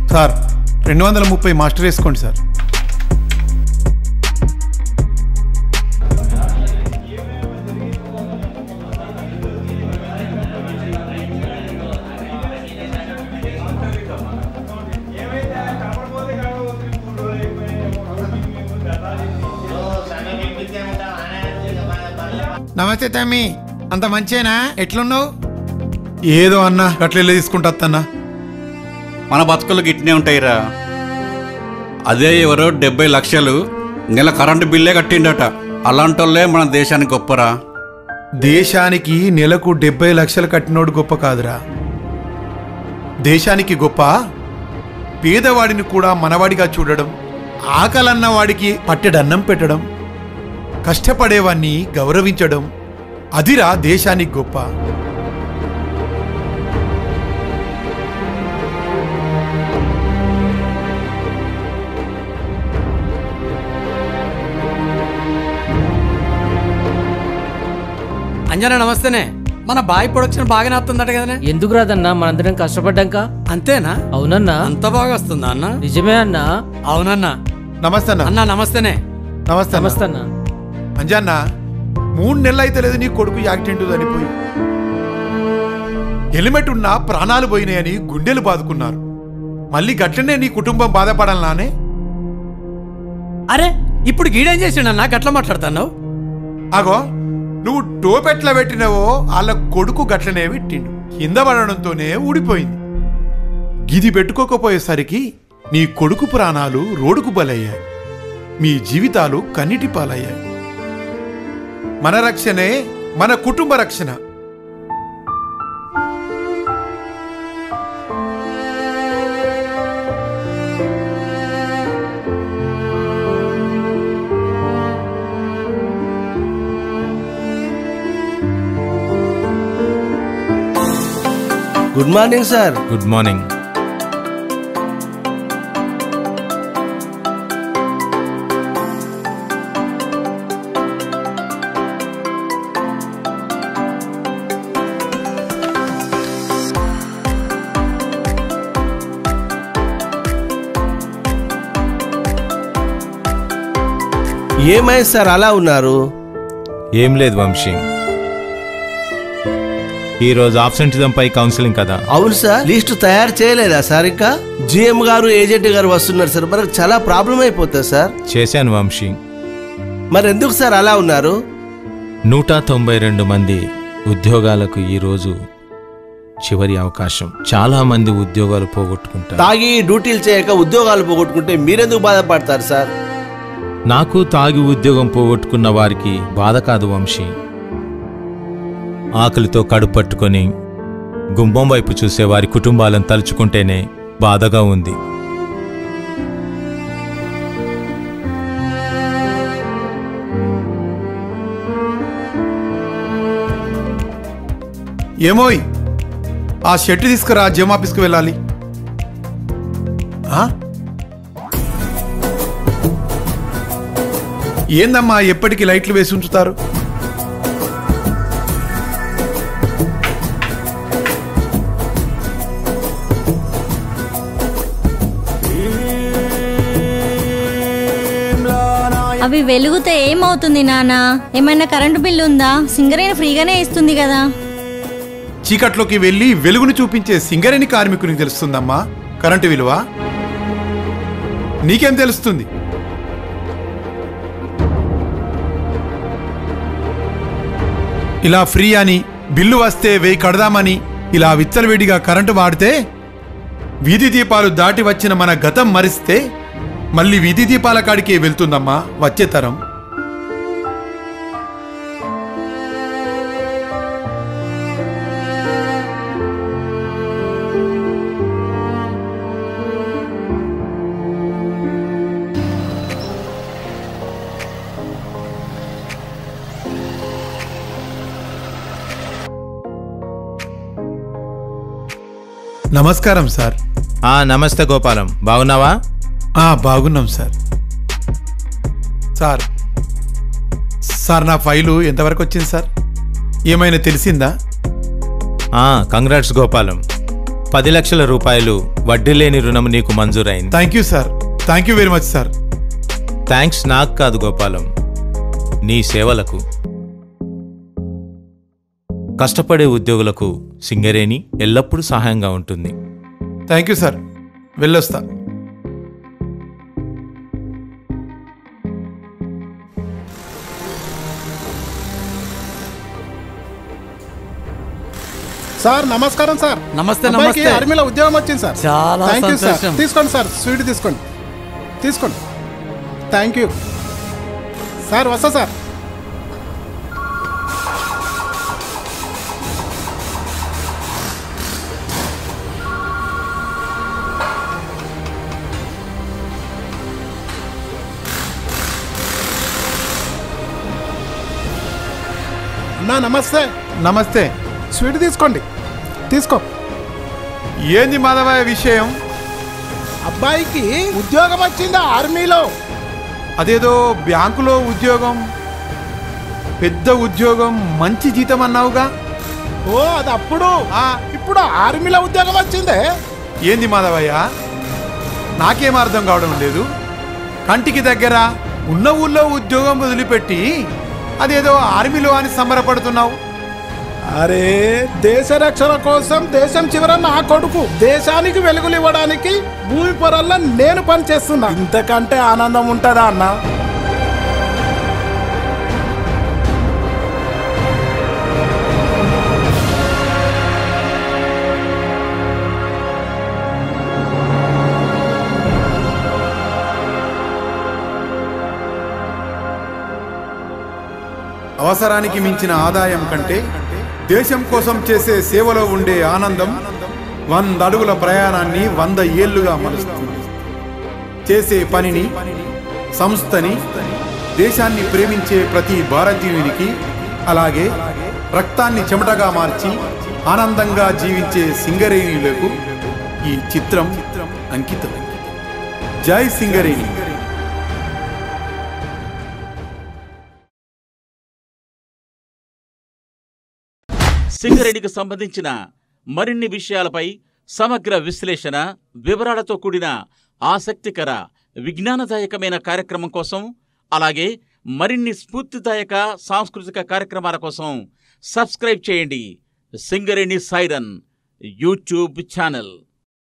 Sir రెండు వందల ముప్పై మాస్టర్ వేసుకోండి సార్ నమస్తే తమ్మి అంత మంచేనా ఎట్లున్నావు ఏదో అన్నా అట్లా తీసుకుంటా అత్తన్నా మన బతుకులు గిట్నే ఉంటాయిరా అదే ఎవరో డెబ్బై లక్షలు నెల కరెంటు బిల్లే కట్టిండట అలాంటోళ్ళే మన దేశానికి గొప్పరా దేశానికి నెలకు డెబ్బై లక్షలు కట్టినోడు గొప్ప కాదురా దేశానికి గొప్ప పేదవాడిని కూడా మనవాడిగా చూడడం ఆకలన్న వాడికి పట్టెడన్నం పెట్టడం కష్టపడేవాన్ని గౌరవించడం అదిరా దేశానికి గొప్ప అంజనా నమస్తేనే మన బాయ్ ప్రొడక్షన్ బాగానే వస్తుందట కదనే ఎందుకు రాదన్నా మనందరం కష్టపడ్డాక అంతేనా అవునన్నా అంత బాగా వస్తుందా అన్న నిజమే అన్నా అవునన్నా నమస్తే అన్న అన్న నమస్తేనే నమస్తే అన్న. నమస్తే అన్నా అంజన్న మూడు నెలలు అయితే లేదు నీ కొడుకు యాక్సిడెంట్ చనిపోయి హెల్మెట్ ఉన్నా ప్రాణాలు పోయినాయని గుండెలు బాదుకున్నారు మళ్ళీ గట్లనే నీ కుటుంబం బాధపడాలనానే అరే ఇప్పుడు గీడేం చేసిండన్నా గట్ల మాట్లాడుతున్నావు అగో నువ్వు టోపెట్ల పెట్టినవో వాళ్ళ కొడుకు గట్లనే పెట్టిండు కింద పడడంతోనే ఊడిపోయింది గిది పెట్టుకోకపోయేసరికి నీ కొడుకు ప్రాణాలు రోడ్డుకు బలయ్యాయి మీ జీవితాలు కన్నిటి పాలయ్యాయి మన రక్షణే మన కుటుంబ రక్షణ good morning sir good morning ఏమైంది సార్ అలా ఉన్నారు ఏం లేదు వంశీ ఈరోజు ఆబ్సెంటిజంపై కౌన్సిలింగ్ కదా అవును సార్ లిస్ట్ తయారు చేయలేదా సార్ ఇంకా జిఎం గారు ఏజెంట్ గారు వస్తున్నారు సార్ మనకు చాలా ప్రాబ్లం అయిపోతుంది సార్ చేశాను వంశీ మరి ఎందుకు సార్ అలా ఉన్నారు నూట తొంభై రెండు మంది ఉద్యోగాలకు ఈరోజు చివరి అవకాశం చాలా మంది ఉద్యోగాలు పోగొట్టుకుంటారు తాగి డ్యూటీలు చేయక ఉద్యోగాలు పోగొట్టుకుంటే మీరెందుకు బాధపడతారు సార్ నాకు తాగి ఉద్యోగం పోగొట్టుకున్న వారికి బాధ కాదు వంశీ ఆకలితో కడుపు పట్టుకొని గుమ్మం వైపు చూసే వారి కుటుంబాలను తలుచుకుంటేనే బాధగా ఉంది ఏమోయ్ ఆ షర్ట్ తీసుకురా జిమ్ ఆఫీస్కి వెళ్ళాలి ఆ? ఏందమ్మా ఎప్పటికీ లైట్లు వేసి ఉంచుతారు అవి వెలుగుతే ఏమవుతుంది నాన్న ఏమైనా కరెంటు బిల్లు ఉందా సింగరేణి ఫ్రీగానే ఇస్తుంది కదా చీకట్లోకి వెళ్ళి వెలుగును చూపించే సింగరేణి కార్మికునికి తెలుస్తుందమ్మా కరెంటు విలువ నీకేం తెలుస్తుంది ఇలా ఫ్రీ అని బిల్లు వస్తే వెయ్యి కడదామని ఇలా విచ్చలవిడిగా కరెంటు వాడితే వీధి దీపాలు దాటి వచ్చిన మన గతం మరిస్తే మళ్ళీ వీధి దీపాల కాడికే వెళ్తుందమ్మా వచ్చే తరం నమస్కారం సార్ ఆ నమస్తే గోపాలం బాగున్నావా ఆ, బాగున్నాం సార్ సార్ సార్ నా ఫైలు ఎంతవరకు వచ్చింది సార్ ఏమైనా తెలిసిందా ఆ కంగ్రాట్స్ గోపాలం పది లక్షల రూపాయలు వడ్డీ లేని రుణం నీకు మంజూరైంది thank you sir thank you very much sir thanks నాకు కాదు గోపాలం నీ సేవలకు కష్టపడే ఉద్యోగులకు సింగరేణి ఎల్లప్పుడూ సహాయంగా ఉంటుంది థ్యాంక్ యూ సార్ వెళ్ళొస్తా సార్ నమస్కారం సార్ నమస్తే అబ్బాయికి నమస్తే ఆర్మీలో ఉద్యోగం వచ్చింది సార్ చాలా థ్యాంక్ యూ సార్ సంతోషం. తీసుకోండి సార్ స్వీట్ తీసుకోండి తీసుకోండి థ్యాంక్ యూ సార్ వస్తా సార్ అన్నా నమస్తే నమస్తే స్వీట్ తీసుకోండి తీసుకో ఏంది మాధవయ్య విషయం అబ్బాయికి ఉద్యోగం వచ్చిందా ఆర్మీలో అదేదో బ్యాంకులో ఉద్యోగం పెద్ద ఉద్యోగం మంచి జీతం అన్నావుగా ఓ అది అప్పుడు ఆ, ఇప్పుడు ఆర్మీలో ఉద్యోగం వచ్చిందే ఏంది మాధవయ్య నాకేం అర్థం కావడం లేదు కంటికి దగ్గర ఉన్న ఊళ్ళో ఉద్యోగం వదిలిపెట్టి అదేదో ఆర్మీలో అని సంబరపడుతున్నావు అరే దేశ రక్షణ కోసం దేశం చివర నా కొడుకు దేశానికి వెలుగులు ఇవ్వడానికి భూమి పొరల్లో నేను పనిచేస్తున్నా ఇంతకంటే ఆనందం ఉంటుందా అన్న అవసరానికి మించిన ఆదాయం కంటే దేశం కోసం చేసే సేవలో ఉండే ఆనందం వంద అడుగుల ప్రయాణాన్ని వంద ఏళ్లుగా మలుస్తుంది చేసే పనిని సంస్థని దేశాన్ని ప్రేమించే ప్రతి భారతీయునికి అలాగే రక్తాన్ని చెమటగా మార్చి ఆనందంగా జీవించే సింగరేణులకు ఈ చిత్రం అంకితం జై సింగరేణి సింగరేణికి సంబంధించిన మరిన్ని విషయాలపై సమగ్ర విశ్లేషణ వివరాలతో కూడిన ఆసక్తికర విజ్ఞానదాయకమైన కార్యక్రమం కోసం అలాగే మరిన్ని స్ఫూర్తిదాయక సాంస్కృతిక కార్యక్రమాల కోసం సబ్స్క్రైబ్ చేయండి సింగరేణి సైరన్ యూట్యూబ్ ఛానల్